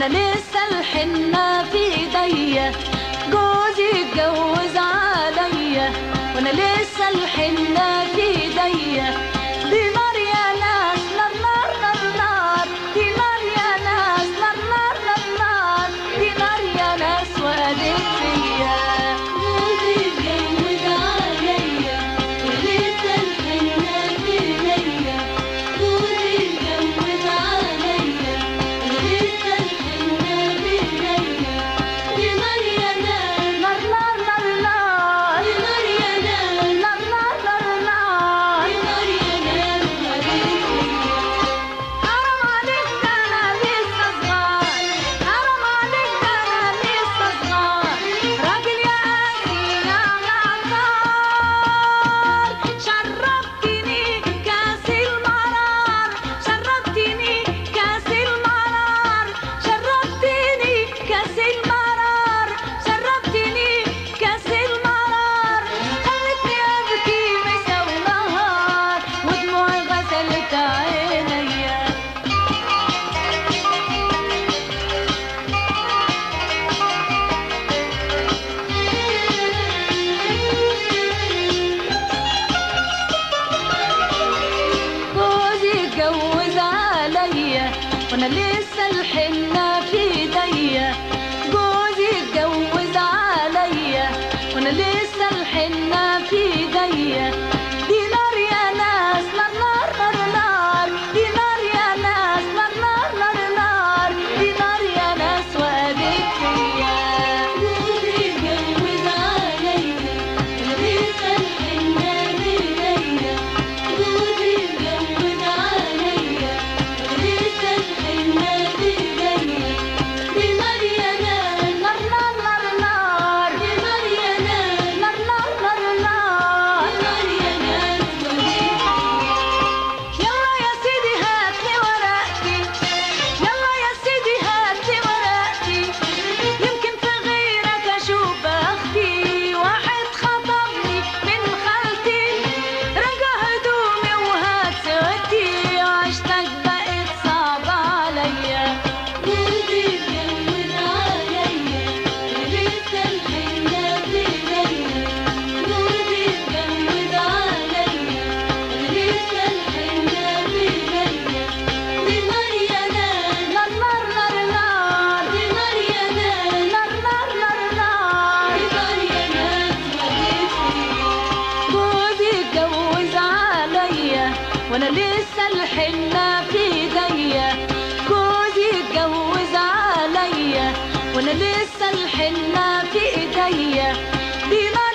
وانا لسه الحنة في ايديا جوزي اتجوز عليا وانا لسه الحنة في ايديا دي نار يا ناس نار نار نار نار دي نار يا ناس نار نار نار نار دي نار يا ناس وقالت فيا جوزي اتجوز عليا ولسه الحنة في ايديا جوزي اتجوز عليا ولسه الحنة في ايديا دي نار يا ناس نار نار نار نار دي نار يا ناس نار نار نار نار دي نار يا ناس وقالت فيا حرام عليك ده انا لسه صغار حرام عليك ده انا لسه صغار راجل يا قاسي يا غدار شربتني كاس المرار شربتني كاس المرار شربتني كاس المرار شربتني كاس المرار خلتني ابكي مسا ونهار ودموعي غسلت عينيا جوزي اتجوز عليا وانا لسه الحنة في ايديا جوزي اتجوز عليا وانا لسه الحنة في ايديا دي نار يا ناس نار نار نار نار دي نار يا ناس نار نار نار نار دي نار يا ناس وقالت فيا جوزي اتجوز عليا ولسه الحنة في ايديا جوزي اتجوز عليا ولسه الحنة في ايديا دي نار يا ناس نار نار نار نار دي نار يا ناس نار نار نار نار دي نار يا ناس وقالت يلا يا سيدي هاتلي ورقتي يلا يا سيدي هاتلي ورقتي يمكن في غيرك اشوف بختي واحد خطبني من خالتي رجع هدومي وهات سوتي عشتك بقت صعبة عليا جوزي اتجوز عليا ولسه الحنة في ايديا جوزي اتجوز عليا ولسه الحنة في ايديا دي نار يا ناس نار نار نار نار دي نار يا ناس نار نار نار نار دي نار يا ناس وقالت فيا جوزي اتجوز عليا وانا لسه الحنة في ايديا جوزي اتجوز عليا وانا لسه الحنة في ايديا دي نار